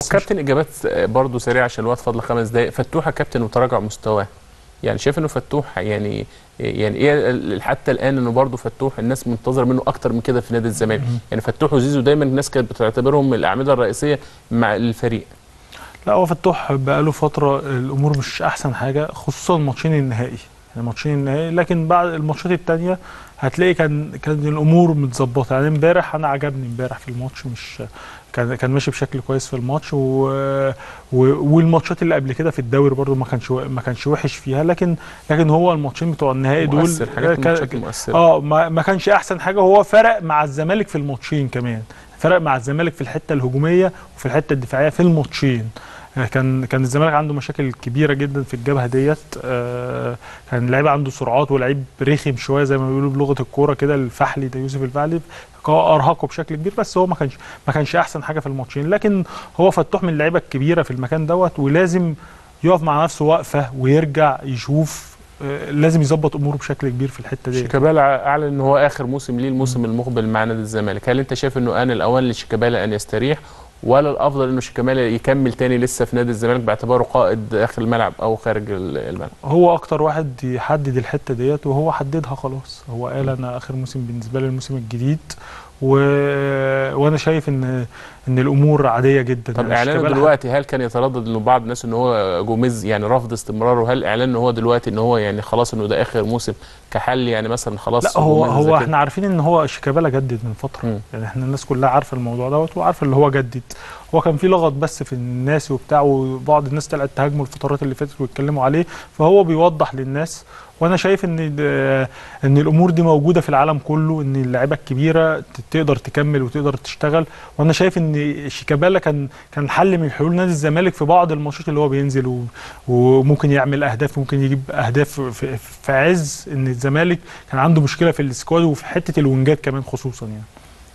بس مش كابتن اجابات برضه سريعه عشان الوقت فاضل خمس دقائق فتوحه كابتن وتراجع مستواه يعني شايف انه فتوح يعني يعني ايه ال- حتى الان انه برضه فتوح الناس منتظره منه اكتر من كده في نادي الزمالك يعني فتوح وزيزو دايما الناس كانت بتعتبرهم الاعمده الرئيسيه مع الفريق لا هو فتوح بقاله فتره الامور مش احسن حاجه خصوصا ماتشين النهائي يعني ماتشين النهائي لكن بعد الماتشات التانية هتلاقي كان كان الامور متظبطه يعني امبارح انا عجبني امبارح في الماتش مش كان كان ماشي بشكل كويس في الماتش و... و... والماتشات اللي قبل كده في الدوري برضو ما كانش ما كانش وحش فيها لكن لكن هو الماتشين بتوع النهائي دول مؤثر حاجات كان- ماتشات مؤثره اه ما, ما كانش احسن حاجه هو فرق مع الزمالك في الماتشين كمان فرق مع الزمالك في الحته الهجوميه وفي الحته الدفاعيه في الماتشين آه، كان كان الزمالك عنده مشاكل كبيره جدا في الجبهه ديت آه، كان اللعيب عنده سرعات ولعيب رخم شويه زي ما بيقولوا بلغه الكوره كده الفحلي ده يوسف الفحلي ارهقه بشكل كبير بس هو ما كانش ما كانش احسن حاجه في الماتشين لكن هو فتوح من اللعيبه الكبيره في المكان دوت ولازم يقف مع نفسه وقفه ويرجع يشوف آه، لازم يظبط اموره بشكل كبير في الحته دي شيكابالا اعلن ان هو اخر موسم ليه الموسم المقبل مع نادي الزمالك هل انت شايف انه ان الاوان لشيكابالا ان يستريح ولا الافضل انه شيكابالا يكمل تاني لسه في نادي الزمالك باعتباره قائد داخل الملعب او خارج ال- الملعب هو اكتر واحد يحدد الحته ديت وهو حددها خلاص هو قال انا اخر موسم بالنسبه لي الموسم الجديد و... وانا شايف ان ان الامور عاديه جدا طب يعني اعلانه شيكابالا دلوقتي هل كان يتردد انه بعض الناس ان هو جوميز يعني رفض استمراره هل اعلان ان هو دلوقتي ان هو يعني خلاص انه ده اخر موسم كحل يعني مثلا خلاص لا هو جوميز زي هو كده؟ احنا عارفين ان هو شيكابالا جدد من فتره مم. يعني احنا الناس كلها عارفه الموضوع دوت وعارفه اللي هو جدد هو كان في لغط بس في الناس وبتاع وبعض الناس طلعت تهاجمه الفترات اللي فاتت ويتكلموا عليه فهو بيوضح للناس وانا شايف ان ده- ان الامور دي موجوده في العالم كله ان اللعيبه الكبيره ت- تقدر تكمل وتقدر تشتغل وانا شايف ان شيكابالا كان كان حل من حلول نادي الزمالك في بعض الماتشات اللي هو بينزل و- وممكن يعمل اهداف ممكن يجيب اهداف في, في عز ان الزمالك كان عنده مشكله في السكواد وفي حته الوينجات كمان خصوصا يعني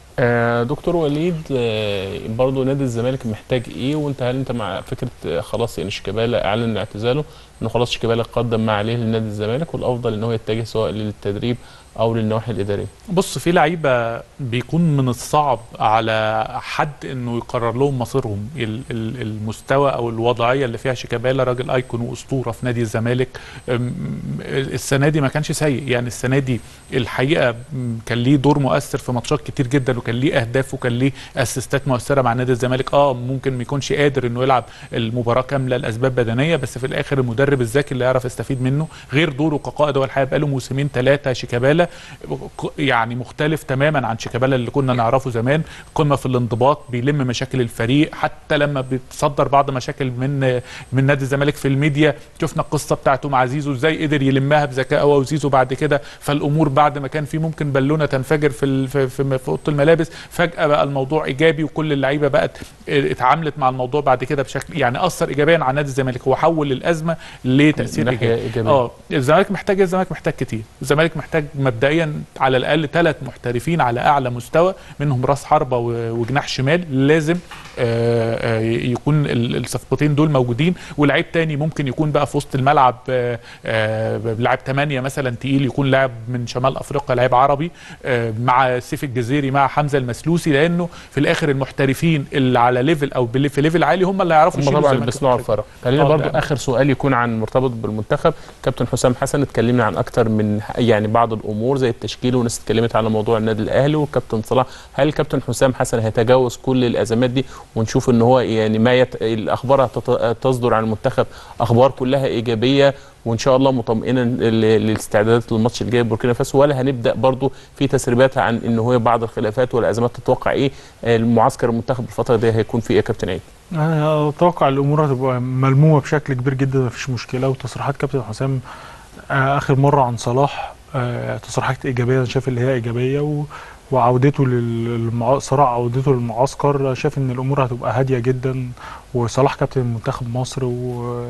آه دكتور وليد آه برضه نادي الزمالك محتاج ايه وانت هل انت مع فكره آه خلاص يعني شيكابالا اعلن اعتزاله انه خلاص شيكابالا قدم ما عليه لنادي الزمالك والافضل ان هو يتجه سواء للتدريب او للنواحي الاداريه بص في لعيبه بيكون من الصعب على حد انه يقرر لهم مصيرهم ال- ال- المستوى او الوضعيه اللي فيها شيكابالا راجل ايكون واسطوره في نادي الزمالك أم، السنه دي ما كانش سيء يعني السنه دي الحقيقه م، كان ليه دور مؤثر في ماتشات كتير جدا وكان ليه اهداف وكان ليه اسيستات مؤثره مع نادي الزمالك اه ممكن ما يكونش قادر انه يلعب المباراه كامله لاسباب بدنيه بس في الاخر المدرب الذكي اللي يعرف يستفيد منه غير دوره كقائد هو الحقيقه بقاله موسمين ثلاثه شيكابالا ك- يعني مختلف تماما عن شيكابالا اللي كنا نعرفه زمان قمه في الانضباط بيلم مشاكل الفريق حتى لما بتصدر بعض مشاكل من من نادي الزمالك في الميديا شفنا القصه بتاعته مع زيزو ازاي قدر يلمها بذكاء هو وزيزو بعد كده فالامور بعد ما كان في ممكن بالونه تنفجر في ال- في في, في اوضه الملابس فجاه بقى الموضوع ايجابي وكل اللعيبه بقت اتعاملت مع الموضوع بعد كده بشكل يعني اثر ايجابيا على نادي الزمالك هو حول الازمه لتاثير ناحية ايجابي إيجابية. اه الزمالك محتاج إيه؟ الزمالك محتاج كتير الزمالك محتاج مبدئيا على الاقل ثلاث محترفين على اعلى مستوى منهم راس حربه و- وجناح شمال لازم آه، آه، يكون ال- الصفقتين دول موجودين ولاعيب تاني ممكن يكون بقى في وسط الملعب آه، آه، لاعب ثمانية مثلا تقيل يكون لاعب من شمال افريقيا لاعب عربي آه، مع سيف الجزيري مع حمزه المسلوسي لانه في الاخر المحترفين اللي على ليفل او بال- في ليفل عالي هم اللي هيعرفوا هم يشيلوا طبعا الزمالك بيصنعوا الفرق خلينا آه، برضو ده. اخر سؤال يكون عن مرتبط بالمنتخب كابتن حسام حسن اتكلمنا عن اكتر من يعني بعض الامور زي التشكيل وناس اتكلمت على موضوع النادي الاهلي والكابتن صلاح هل الكابتن حسام حسن هيتجاوز كل الازمات دي ونشوف ان هو يعني ما يت... الاخبار هتت- تصدر عن المنتخب اخبار كلها ايجابيه وان شاء الله مطمئنا ل- للاستعدادات للماتش الجاي بوركينا فاسو ولا هنبدا برضو في تسريبات عن ان هو بعض الخلافات والازمات تتوقع ايه المعسكر المنتخب الفتره دي هيكون فيه ايه يا كابتن عيد انا اتوقع الامور هتبقى ملمومه بشكل كبير جدا مفيش مشكله وتصريحات كابتن حسام آه، اخر مره عن صلاح آه، تصريحات ايجابيه انا شايف اللي هي ايجابيه و وعودته للمع... صراع عودته للمعسكر شايف ان الامور هتبقى هاديه جدا وصلاح كابتن منتخب مصر و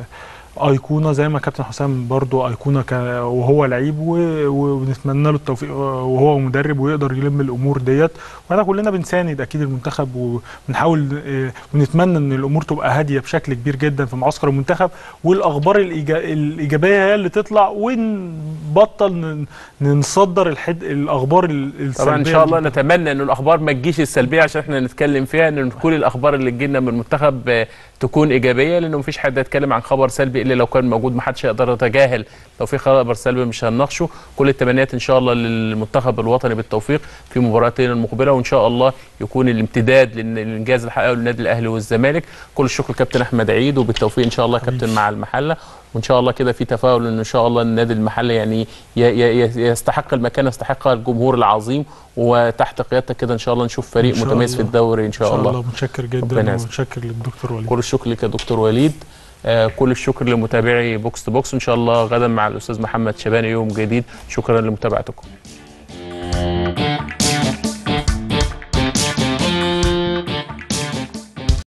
ايقونه زي ما كابتن حسام برضو ايقونه ك- وهو لعيب و- و- ونتمنى له التوفيق وهو مدرب ويقدر يلم الامور ديت واحنا كلنا بنساند اكيد المنتخب وبنحاول آه، ونتمنى ان الامور تبقى هاديه بشكل كبير جدا في معسكر المنتخب والاخبار الإيجا- الايجابيه هي اللي تطلع ونبطل ن- نصدر الحد الاخبار ال- السلبيه طبعا ان شاء الله للمنتخب. نتمنى ان الاخبار ما تجيش السلبيه عشان احنا نتكلم فيها ان كل الاخبار اللي تجينا من المنتخب آه، تكون ايجابيه لانه مفيش حد هيتكلم عن خبر سلبي الا لو كان موجود ما حدش يقدر يتجاهل لو في خبر سلبي مش هنناقشه كل التمنيات ان شاء الله للمنتخب الوطني بالتوفيق في مباراتين المقبله وان شاء الله يكون الامتداد لل- للانجاز اللي حققه النادي الاهلي والزمالك كل الشكر كابتن احمد عيد وبالتوفيق ان شاء الله كابتن مع المحله وان شاء الله كده في تفاؤل ان ان شاء الله النادي المحلي يعني ي- ي- ي- يستحق المكان يستحقها الجمهور العظيم وتحت قيادتك كده ان شاء الله نشوف فريق إن شاء متميز في الله. الدوري ان شاء الله متشكر ربنا جدا يعزك. ومتشكر للدكتور وليد كل الشكر لك يا دكتور وليد آه كل الشكر لمتابعي بوكس تو بوكس ان شاء الله غدا مع الاستاذ محمد شباني يوم جديد شكرا لمتابعتكم